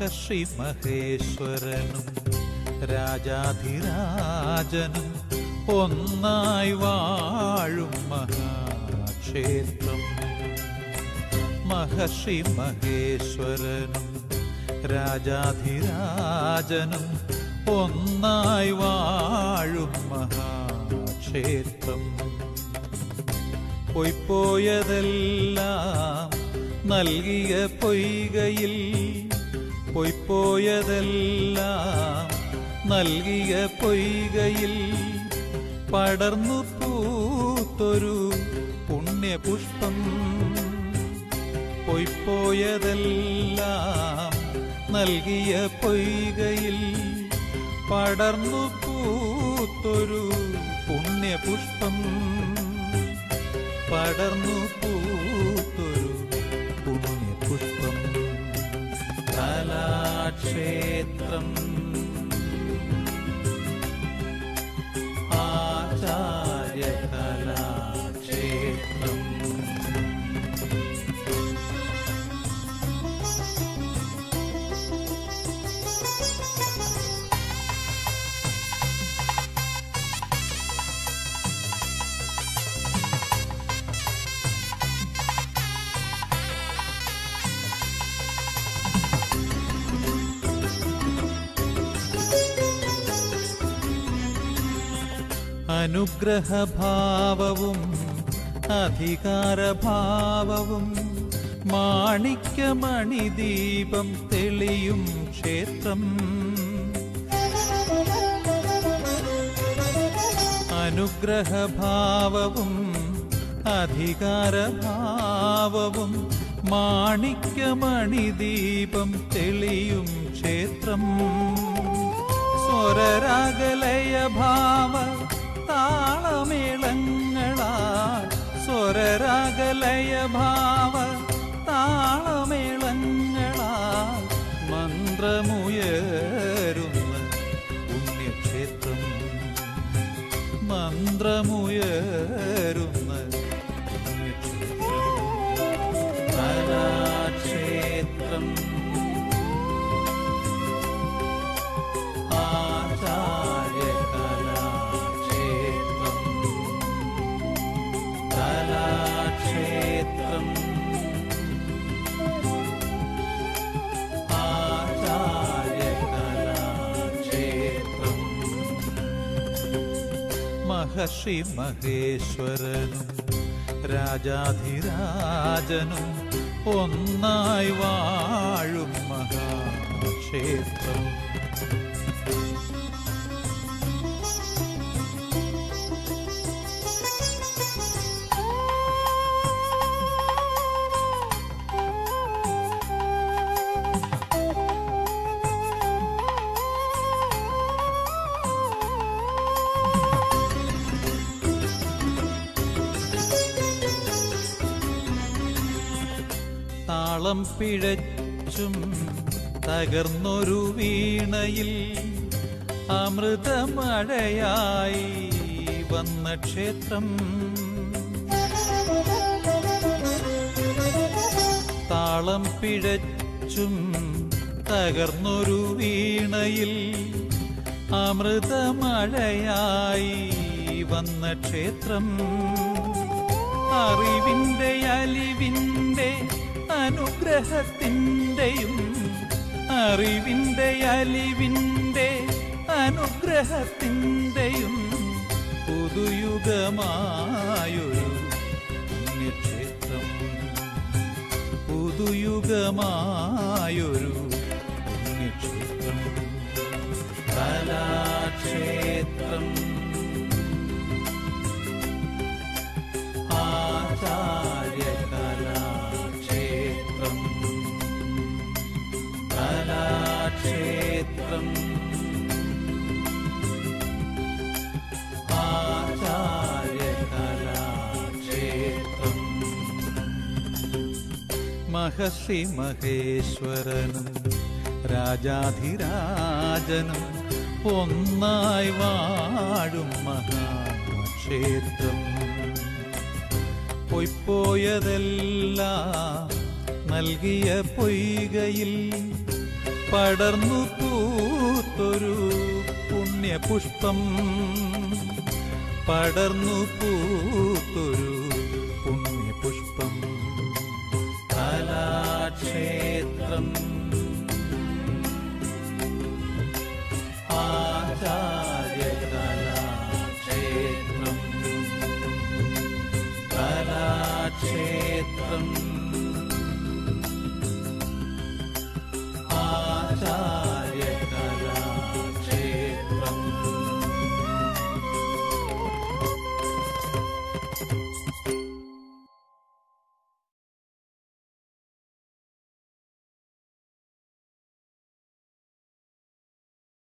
മഹർഷി മഹേശ്വരനും രാജാധിരാജനും ഒന്നായി വാഴും മഹാക്ഷേത്രം മഹർഷി മഹേശ്വരനും രാജാധിരാജനും ഒന്നായി വാഴും മഹാക്ഷേത്രം പൊയ്പോയതെല്ലാം നൽകിയ പൊയ്കയിൽ പൊയ്പോയതെല്ലാം നൽകിയ പൊയ്കയിൽ പടർന്നു പൂത്തൊരു പുണ്യപുഷ്പം പൊയ്പോയതെല്ലാം നൽകിയ പൊയ്കയിൽ പടർന്നു പൂത്തൊരു പുണ്യപുഷ്പം പടർന്നു പൂത്തൊരു പുണ്യപുഷ്പം കലാക്ഷേത്രം ആചാര്യ കലാക്ഷേത്രം അനുഗ്രഹഭാവവും അധികാരഭാവവും മാണിക്യമണിദീപം തെളിയും ക്ഷേത്രം അനുഗ്രഹഭാവവും അധികാരഭാവവും മാണിക്യമണിദീപം തെളിയും ക്ഷേത്രം സ്വരരാഗലയഭാവ താളമേളങ്ങളാൽ സ്വരരാഗലയഭാവ താളമേളങ്ങളാൽ മന്ത്രമുയരുന്ന പുണ്യക്ഷേത്രം മന്ത്രമുയരുന്ന പുണ്യക്ഷേത്രം കലാക്ഷേത്രം ആചാര്യ കലാക്ഷേത്രം കലാക്ഷേത്രം ആചാര്യ കലാക്ഷേത്രം മഹർഷി മഹേശ്വരനും രാജാധിരാജനും ഒന്നായി വാഴും മഹാക്ഷേത്രം താളം പിഴച്ചും തകർന്നൊരു വീണയിൽ അമൃതമഴയായി വന്ന ക്ഷേത്രം താളം പിഴച്ചും തകർന്നൊരു വീണയിൽ അമൃതമഴയായി വന്ന ക്ഷേത്രം അറിവിന്റെ അലിവിന്റെ അനുഗ്രഹത്തിൻ്റെയും അറിവിന്റെ അലിവിന്റെ അനുഗ്രഹത്തിൻ്റെയും പുതുയുഗമായൊരു പുണ്യക്ഷേത്രം പുതുയുഗമായൊരു പുണ്യക്ഷേത്രം കലാക്ഷേത്രം ആചാര്യ കലാക്ഷേത്രം കലാക്ഷേത്രം ആചാര്യ കലാക്ഷേത്രം മഹർഷി മഹേശ്വരനും രാജാധിരാജനും ഒന്നായി വാഴും മഹാക്ഷേത്രം പൊയ്പോയതെല്ലാം നൽകിയ പൊയ്കയിൽ പടർന്നു പൂത്തൊരു പുണ്യപുഷ്പം പടർന്നു പൂത്തൊരു പുണ്യപുഷ്പം കലാക്ഷേത്രം ആചാര്യ കലാക്ഷേത്രം കലാക്ഷേത്രം